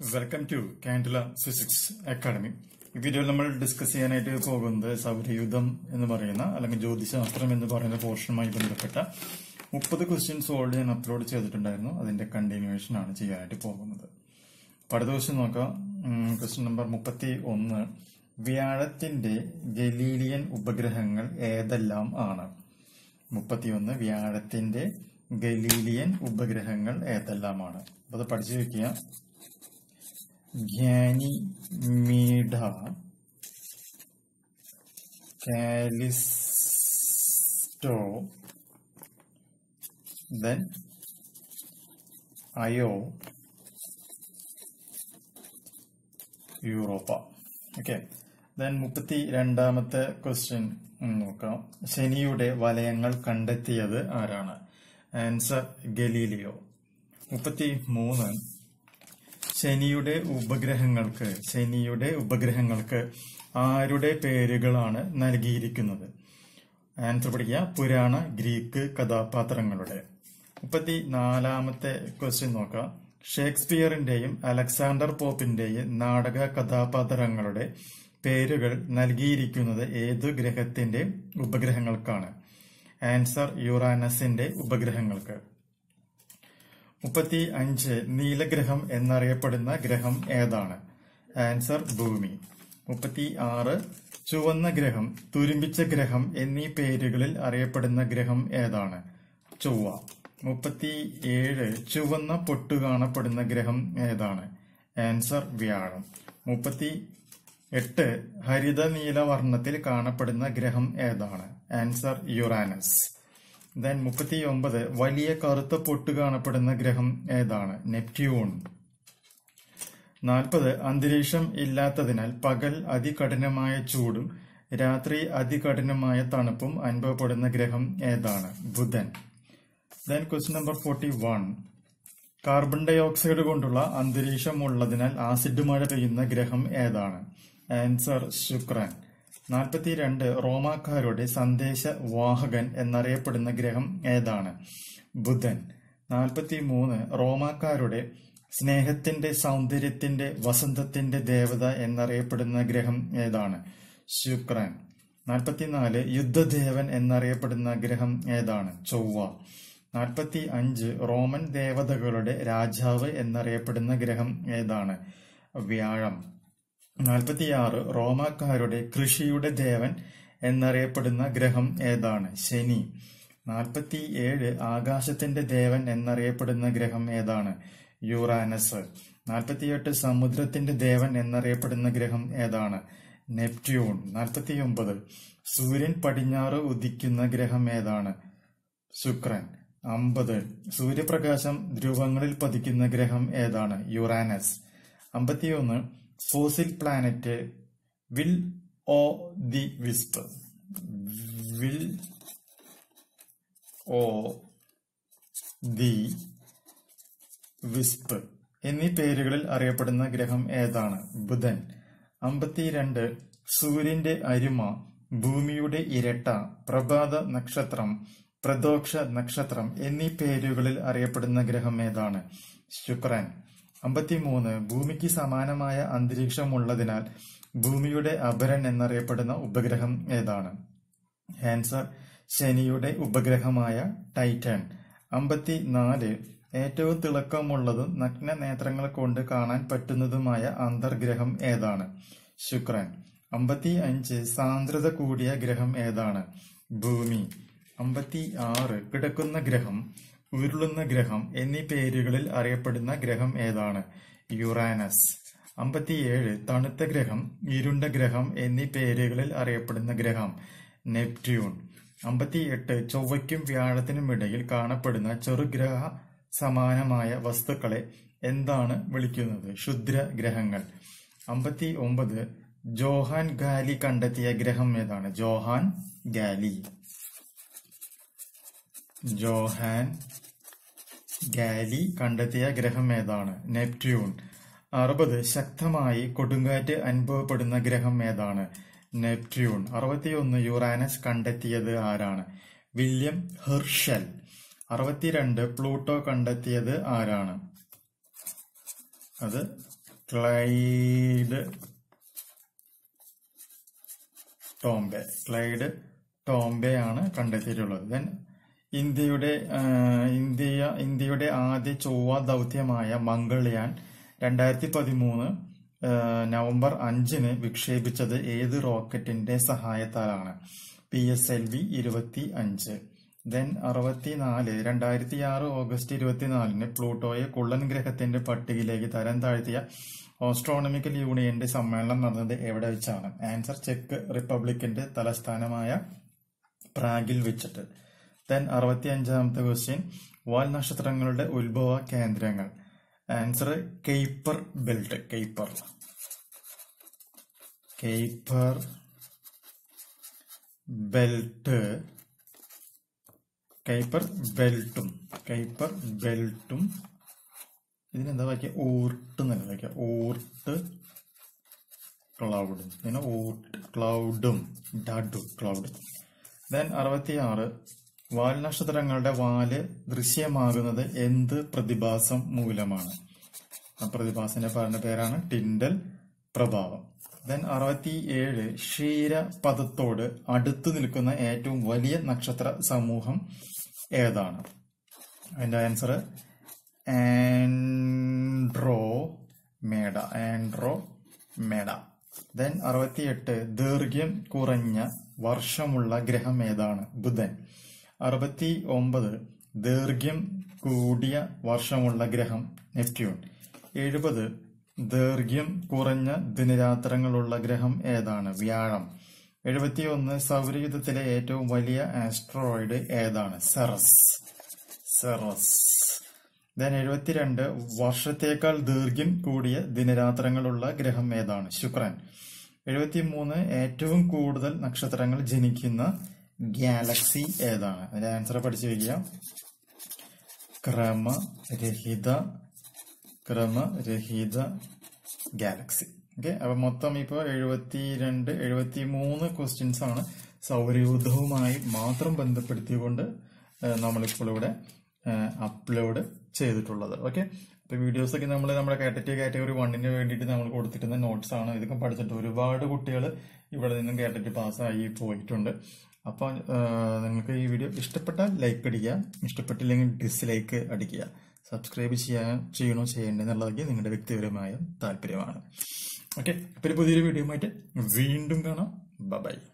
welcome to Kandula physics academy ഈ വീഡിയോയിൽ നമ്മൾ ഡിസ്കസ് ചെയ്യാനായിട്ട് പോകുന്നത് സൗരയുധം എന്ന് പറയുന്ന അല്ലെങ്കിൽ ജ്യോതിശാസ്ത്രം എന്ന് പറയുന്ന പോർഷനുമായി ബന്ധപ്പെട്ട മുപ്പത് ക്വസ്റ്റ്യൻസ് ഓൾറെഡി ഞാൻ അപ്ലോഡ് ചെയ്തിട്ടുണ്ടായിരുന്നു അതിന്റെ കണ്ടിന്യൂവേഷൻ ആണ് ചെയ്യാനായിട്ട് പോകുന്നത് അപ്പൊ അടുത്ത ക്വസ്റ്റ്യൻ നോക്കാം ക്വസ്റ്റ്യൻ നമ്പർ മുപ്പത്തി ഒന്ന് വ്യാഴത്തിന്റെ ഗലീലിയൻ ഉപഗ്രഹങ്ങൾ ഏതെല്ലാം ആണ് മുപ്പത്തിയൊന്ന് വ്യാഴത്തിന്റെ ഗലീലിയൻ ഉപഗ്രഹങ്ങൾ ഏതെല്ലാമാണ് അപ്പൊ അത് പഠിച്ചു വെക്കുക Ganymede Callisto then Io Europa okay then മുപ്പത്തി രണ്ടാമത്തെ ക്വസ്റ്റ്യൻ നോക്കാം ശനിയുടെ വലയങ്ങൾ കണ്ടെത്തിയത് ആരാണ് ആൻസർ ഗലീലിയോ മുപ്പത്തി മൂന്ന് ശനിയുടെ ഉപഗ്രഹങ്ങൾക്ക് ശനിയുടെ ഉപഗ്രഹങ്ങൾക്ക് ആരുടെ പേരുകളാണ് നൽകിയിരിക്കുന്നത് ആൻസർ പഠിക്കുക പുരാണ ഗ്രീക്ക് കഥാപാത്രങ്ങളുടെ മുപ്പത്തി നാലാമത്തെ ക്വസ്റ്റ്യൻ നോക്കാം ഷേക്സ്പിയറിന്റെയും അലക്സാണ്ടർ പോപ്പിന്റെയും നാടക കഥാപാത്രങ്ങളുടെ പേരുകൾ നൽകിയിരിക്കുന്നത് ഏതു ഗ്രഹത്തിന്റെ ഉപഗ്രഹങ്ങൾക്കാണ് ആൻസർ യുറാനസിന്റെ ഉപഗ്രഹങ്ങൾക്ക് മുപ്പത്തി അഞ്ച് നീലഗ്രഹം എന്നറിയപ്പെടുന്ന ഗ്രഹം ഏതാണ് ആൻസർ ഭൂമി മുപ്പത്തി ആറ് ചുവന്ന ഗ്രഹം തുരുമ്പിച്ച ഗ്രഹം എന്നീ പേരുകളിൽ അറിയപ്പെടുന്ന ഗ്രഹം ഏതാണ് ചൊവ്വ മുപ്പത്തി ഏഴ് ചുവന്ന പൊട്ടു കാണപ്പെടുന്ന ഗ്രഹം ഏതാണ് ആൻസർ വ്യാഴം മുപ്പത്തി എട്ട് ഹരിത നീലവർണ്ണത്തിൽ കാണപ്പെടുന്ന ഗ്രഹം ഏതാണ് ആൻസർ യുറാനസ് ദെൻ മുപ്പത്തി ഒമ്പത് വലിയ കറുത്ത പൊട്ട് കാണപ്പെടുന്ന ഗ്രഹം ഏതാണ് നെപ്റ്റ്യൂൺ നാൽപ്പത് അന്തരീക്ഷം ഇല്ലാത്തതിനാൽ പകൽ അതികഠിനമായ ചൂടും രാത്രി അതികഠിനമായ തണുപ്പും അനുഭവപ്പെടുന്ന ഗ്രഹം ഏതാണ് ബുധൻ then question number forty one carbon dioxide കൊണ്ടുള്ള അന്തരീക്ഷം ഉള്ളതിനാൽ ആസിഡ് മഴ പെയ്യുന്ന ഗ്രഹം ഏതാണ് ആൻസർ ശുക്രൻ നാൽപ്പത്തിരണ്ട് റോമാക്കാരുടെ സന്ദേശ വാഹകൻ എന്നറിയപ്പെടുന്ന ഗ്രഹം ഏതാണ് ബുധൻ നാൽപ്പത്തി മൂന്ന് റോമാക്കാരുടെ സ്നേഹത്തിന്റെ സൗന്ദര്യത്തിന്റെ വസന്തത്തിന്റെ ദേവത എന്നറിയപ്പെടുന്ന ഗ്രഹം ഏതാണ് ശുക്രൻ നാൽപ്പത്തിനാല് യുദ്ധദേവൻ എന്നറിയപ്പെടുന്ന ഗ്രഹം ഏതാണ് ചൊവ്വ നാൽപ്പത്തി അഞ്ച് റോമൻ ദേവതകളുടെ രാജാവ് എന്നറിയപ്പെടുന്ന ഗ്രഹം ഏതാണ് വ്യാഴം നാൽപ്പത്തിയാറ് റോമാക്കാരുടെ കൃഷിയുടെ ദേവൻ എന്നറിയപ്പെടുന്ന ഗ്രഹം ഏതാണ് ശനി നാൽപ്പത്തി ഏഴ് ആകാശത്തിന്റെ ദേവൻ എന്നറിയപ്പെടുന്ന ഗ്രഹം ഏതാണ് യുറാനസ് നാൽപ്പത്തിയെട്ട് സമുദ്രത്തിന്റെ ദേവൻ എന്നറിയപ്പെടുന്ന ഗ്രഹം ഏതാണ് നെപ്റ്റ്യൂൺ നാൽപ്പത്തിയൊമ്പത് സൂര്യൻ പടിഞ്ഞാറ് ഉദിക്കുന്ന ഗ്രഹം ഏതാണ് ശുക്രൻ അമ്പത് സൂര്യപ്രകാശം ധ്രുവങ്ങളിൽ പതിക്കുന്ന ഗ്രഹം ഏതാണ് യുറാനസ് അമ്പത്തിയൊന്ന് fossil planet will o the wisp will o the wisp എന്നീ പേരുകളിൽ അറിയപ്പെടുന്ന ഗ്രഹം ഏതാണ് ബുധൻ അമ്പത്തിരണ്ട് സൂര്യന്റെ അരിമ ഭൂമിയുടെ ഇരട്ട പ്രഭാത നക്ഷത്രം പ്രദോക്ഷ നക്ഷത്രം എന്നീ പേരുകളിൽ അറിയപ്പെടുന്ന ഗ്രഹം ഏതാണ് ശുക്രൻ അമ്പത്തിമൂന്ന് ഭൂമിക്ക് സമാനമായ അന്തരീക്ഷമുള്ളതിനാൽ ഭൂമിയുടെ അപരൻ എന്നറിയപ്പെടുന്ന ഉപഗ്രഹം ഏതാണ് ആൻസർ ശനിയുടെ ഉപഗ്രഹമായ ടൈറ്റൻ അമ്പത്തിനാല് ഏറ്റവും തിളക്കമുള്ളതും നഗ്ന നേത്രങ്ങൾ കൊണ്ട് കാണാൻ പറ്റുന്നതുമായ അന്തർഗ്രഹം ഏതാണ് ശുക്രൻ അമ്പത്തി അഞ്ച് സാന്ദ്രത കൂടിയ ഗ്രഹം ഏതാണ് ഭൂമി അമ്പത്തി ആറ് കിടക്കുന്ന ഗ്രഹം ഉരുളുന്ന ഗ്രഹം എന്നീ പേരുകളിൽ അറിയപ്പെടുന്ന ഗ്രഹം ഏതാണ് യുറാനസ് അമ്പത്തിയേഴ് തണുത്ത ഗ്രഹം ഇരുണ്ട ഗ്രഹം എന്നീ പേരുകളിൽ അറിയപ്പെടുന്ന ഗ്രഹം നെപ്റ്റ്യൂൺ അമ്പത്തിയെട്ട് ചൊവ്വയ്ക്കും വ്യാഴത്തിനും ഇടയിൽ കാണപ്പെടുന്ന ചെറുഗ്രഹ സമാനമായ വസ്തുക്കളെ എന്താണ് വിളിക്കുന്നത് ക്ഷുദ്ര ഗ്രഹങ്ങൾ അമ്പത്തി ഒമ്പത് ജോഹാൻ ഗാലി കണ്ടെത്തിയ ഗ്രഹം ഏതാണ് ജോഹാൻ ഗാലി ജോഹാൻ ഗാലി കണ്ടെത്തിയ ഗ്രഹം ഏതാണ് നെപ്റ്റ്യൂൺ അറുപത് ശക്തമായി കൊടുങ്കാറ്റ് അനുഭവപ്പെടുന്ന ഗ്രഹം ഏതാണ് നെപ്റ്റ്യൂൺ അറുപത്തിയൊന്ന് യുറാനസ് കണ്ടെത്തിയത് ആരാണ് വില്യം ഹെർഷൽ അറുപത്തിരണ്ട് പ്ലൂട്ടോ കണ്ടെത്തിയത് ആരാണ് അത് ക്ലൈഡ് ടോംബെ ക്ലൈഡ് ടോംബെ ആണ് കണ്ടെത്തിയിട്ടുള്ളത് ദെൻ ഇന്ത്യയുടെ ആ, ഇന്ത്യ ഇന്ത്യയുടെ ആദ്യ ചൊവ്വ ദൗത്യമായ മംഗൾയാൻ രണ്ടായിരത്തി പതിമൂന്ന് നവംബർ അഞ്ചിന് വിക്ഷേപിച്ചത് ഏത് റോക്കറ്റിന്റെ സഹായത്താലാണ് പി എസ് എൽ വി ഇരുപത്തി അഞ്ച് ദെൻ അറുപത്തിനാല് രണ്ടായിരത്തി ആറ് ഓഗസ്റ്റ് ഇരുപത്തിനാലിന് പ്ലൂട്ടോയെ കുള്ളൻ ഗ്രഹത്തിന്റെ പട്ടികയിലേക്ക് തരം താഴ്ത്തിയ ഓസ്ട്രോണമിക്കൽ യൂണിയന്റെ സമ്മേളനം നടന്നത് എവിടെ വെച്ചാണ് ആൻസർ ചെക്ക് റിപ്പബ്ലിക്കിന്റെ തലസ്ഥാനമായ പ്രാഗിൽ വെച്ചിട്ട് ദെൻ അറുപത്തി അഞ്ചാമത്തെ ക്വസ്റ്റ്യൻ വാൽ നക്ഷത്രങ്ങളുടെ ഉത്ഭവ കേന്ദ്രങ്ങൾ answer Kuiper belt Kuiper Kuiper belt Kuiper ബെൽറ്റും കൈപ്പർ ബെൽറ്റും ഇതിനെന്താ വായിക്കുക ഊർട്ട് എന്നല്ല വായിക്കുക ഊർട്ട് ക്ലൗഡും പിന്നെ ഊർട്ട് ക്ലൗഡും ഡഡു ക്ലൗഡ് ദെൻ അറുപത്തിയാറ് വാൽ നക്ഷത്രങ്ങളുടെ വാല് ദൃശ്യമാകുന്നത് എന്ത് പ്രതിഭാസം മൂലമാണ് ആ പ്രതിഭാസന്റെ പറഞ്ഞ പേരാണ് ടിൻഡൽ പ്രഭാവം ദെൻ അറുപത്തി ഏഴ് ക്ഷീരപഥത്തോട് അടുത്തു നിൽക്കുന്ന ഏറ്റവും വലിയ നക്ഷത്ര സമൂഹം ഏതാണ് അതിന്റെ answer Andromeda Andromeda then അറുപത്തിയെട്ട് ദൈർഘ്യം കുറഞ്ഞ വർഷമുള്ള ഗ്രഹം ഏതാണ് ബുധൻ അറുപത്തി ഒമ്പത് ദൈർഘ്യം കൂടിയ വർഷമുള്ള ഗ്രഹം നെപ്റ്റ്യൂൺ എഴുപത് ദൈർഘ്യം കുറഞ്ഞ ദിനരാത്രങ്ങളുള്ള ഗ്രഹം ഏതാണ് വ്യാഴം എഴുപത്തിയൊന്ന് സൗരയുധത്തിലെ ഏറ്റവും വലിയ ആസ്ട്രോയിഡ് ഏതാണ് സെറസ് സെറസ് ദെൻ എഴുപത്തിരണ്ട് വർഷത്തേക്കാൾ ദൈർഘ്യം കൂടിയ ദിനരാത്രങ്ങളുള്ള ഗ്രഹം ഏതാണ് ശുക്രൻ എഴുപത്തിമൂന്ന് ഏറ്റവും കൂടുതൽ നക്ഷത്രങ്ങൾ ജനിക്കുന്ന ഗാലക്സി ഏതാണ് അതിന്റെ ആൻസർ പഠിച്ചു വയ്ക്കുക ക്രമരഹിത ക്രമരഹിത ഗാലക്സി ഓക്കെ അപ്പൊ മൊത്തം ഇപ്പോൾ എഴുപത്തിരണ്ട് എഴുപത്തി മൂന്ന് ക്വസ്റ്റ്യൻസ് ആണ് സൗരയൂഥവുമായി മാത്രം ബന്ധപ്പെടുത്തിക്കൊണ്ട് ഏഹ്, നമ്മളിപ്പോൾ ഇവിടെ അപ്ലോഡ് ചെയ്തിട്ടുള്ളത് ഓക്കെ അപ്പൊ വീഡിയോസ് ഒക്കെ നമ്മൾ നമ്മുടെ കാറ്റഗറി കാറ്റഗറി വണ്ണിന് വേണ്ടിയിട്ട് നമ്മൾ കൊടുത്തിരുന്ന നോട്ട്സ് ആണ് ഇതൊക്കെ പഠിച്ചിട്ട് ഒരുപാട് കുട്ടികൾ ഇവിടെ നിന്നും കാറ്റഗറി പാസ്സായി പോയിട്ടുണ്ട് അപ്പോൾ നിങ്ങൾക്ക് ഈ വീഡിയോ ഇഷ്ടപ്പെട്ടാൽ ലൈക്ക് അടിക്കുക ഇഷ്ടപ്പെട്ടില്ലെങ്കിൽ ഡിസ്ലൈക്ക് അടിക്കുക സബ്സ്ക്രൈബ് ചെയ്യാൻ ചെയ്യണോ ചെയ്യേണ്ടെന്നുള്ളതൊക്കെ നിങ്ങളുടെ വ്യക്തിപരമായ താല്പര്യമാണ് ഓക്കെ അപ്പോൾ ഒരു പുതിയൊരു വീഡിയോ ആയിട്ട് വീണ്ടും കാണാം ബൈ